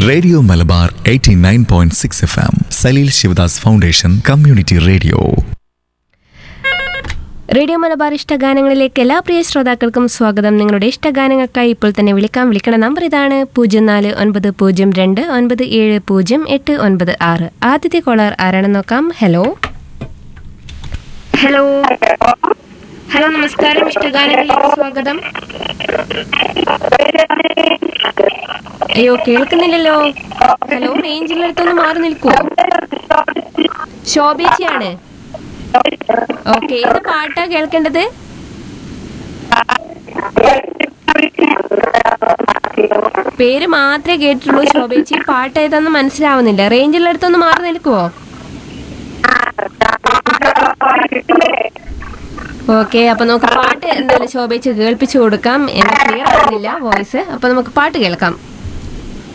radio Malabar 89.6 point six F M Saleel Sivadas foundation community radio radio Malabar ഇഷ്ടഗാനങ്ങളിലേക്ക് എല്ലാ പ്രിയ ശ്രോതാക്കൾക്കും സ്വാഗതം നിങ്ങളുടെ ഇഷ്ടഗാനങ്ങൾക്കായി ഇപ്പോൾ തന്നെ വിളിക്കാം വിളിക്കണ നമ്പർ ഇതാണ് പൂജ്യം നാല് ഒൻപത് പൂജ്യം രണ്ട് ഒൻപത് ഏഴ് പൂജ്യം എട്ട് ഒൻപത് ആറ് ആദ്യത്തെ കോളർ ആരാണെന്ന് നോക്കാം ഹലോ ഹലോ ഹലോ നമസ്കാരം ഇഷ്ടഗാനങ്ങളിലേക്ക് സ്വാഗതം അയ്യോ കേൾക്കുന്നില്ലല്ലോ ഹലോ റേഞ്ചിലടുത്തൊന്ന് മാറി നിൽക്കൂ ശോഭേച്ചിയാണ് ഓക്കെ ഏത് പാട്ടാ കേൾക്കേണ്ടത് പേര് മാത്രമേ കേട്ടിട്ടുള്ളൂ ശോഭേച്ചി പാട്ട് ഏതാന്ന് മനസ്സിലാവുന്നില്ല റേഞ്ചിലുള്ള അടുത്തൊന്ന് മാറി നിൽക്കുവോ ഓക്കെ അപ്പൊ നമുക്ക് പാട്ട് എന്തായാലും ശോഭേച്ചി കേൾപ്പിച്ചു കൊടുക്കാം എനിക്ക് ക്ലിയർ ആവുന്നില്ല വോയിസ് അപ്പൊ നമുക്ക് പാട്ട് കേൾക്കാം